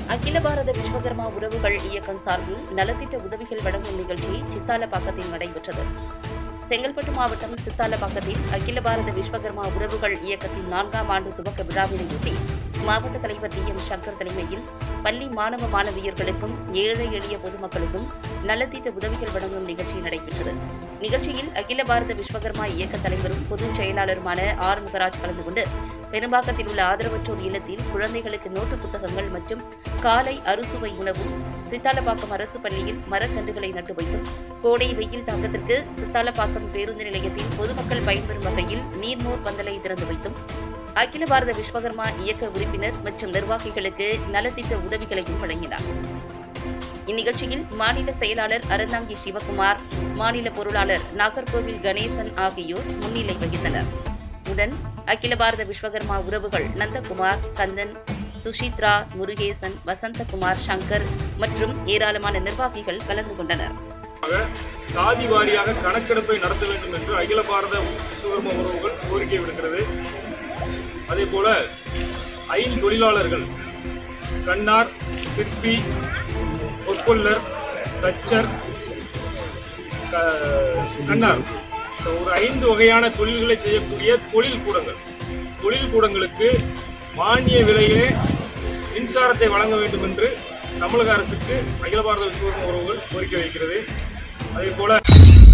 அகில பாரத விஸ்வகர்மா உறவுகள் இயக்கம் சார்பில் நலத்திட்ட உதவிகள் வழங்கும் நிகழ்ச்சி சித்தாலப்பாக்கத்தில் நடைபெற்றது செங்கல்பட்டு மாவட்டம் சித்தாலப்பாக்கத்தில் அகில பாரத விஸ்வகர்மா உறவுகள் இயக்கத்தின் நான்காம் ஆண்டு துவக்க விழாவினையொட்டி மாவட்ட தலைவர் டி எம் சங்கர் தலைமையில் பள்ளி மாணவ மாணவியர்களுக்கும் ஏழை எளிய பொதுமக்களுக்கும் நலத்திட்ட உதவிகள் வழங்கும் நிகழ்ச்சி நடைபெற்றது நிகழ்ச்சியில் அகில பாரத விஸ்வகர்மா இயக்க தலைவரும் பொதுச் செயலாளருமான ஆர் முகராஜ் கலந்து கொண்டு பெரும்பாக்கத்தில் உள்ள ஆதரவற்றோர் இல்லத்தில் குழந்தைகளுக்கு நோட்டு புத்தகங்கள் மற்றும் காலை அறுசுவை உணவும் சித்தாலப்பாக்கம் அரசு பள்ளியில் மரக்கன்றுகளை நட்டு வைத்தும் கோடை வெயில் தாக்கத்திற்கு சித்தாலப்பாக்கம் பேருந்து நிலையத்தில் பொதுமக்கள் பயன்பெறும் வகையில் நீர்மோர் பந்தலை திறந்து வைத்தும் அகில பாரத விஸ்வகர்மா இயக்க உறுப்பினர் மற்றும் நிர்வாகிகளுக்கு நலத்திட்ட உதவிகளையும் வழங்கினார் இந்நிகழ்ச்சியில் மாநில செயலாளர் அறந்தாங்கி சிவகுமார் மாநில பொருளாளர் நாகர்கோவில் கணேசன் ஆகியோர் முன்னிலை வகித்தனர் உடன் அகில பாரத விஸ்வகர்மா உறவுகள் நந்தகுமார் கந்தன் சுஷித்ரா முருகேசன் வசந்தகுமார் சங்கர் மற்றும் ஏராளமான நிர்வாகிகள் கலந்து கொண்டனர் சாதி வாரியாக கணக்கெடுப்பை நடத்த வேண்டும் என்று அகில பாரத விஸ்வகர்ம உறவுகள் கோரிக்கை விடுக்கிறது அதே போல ஐந்தொழிலாளர்கள் கண்ணார் சிற்பி பொற்கொல்லர் தச்சர் க- கண்ணார் இந்த ஒரு ஐந்து வகையான தொழில்களை செய்யக்கூடிய தொழில் கூடங்கள் தொழில் கூடங்களுக்கு மானிய விலையிலே மின்சாரத்தை வழங்க வேண்டும் என்று தமிழக அரசுக்கு அகில பாரத விஸ்வகர்ம உறவுகள் கோரிக்கை வைக்கிறது அதே போல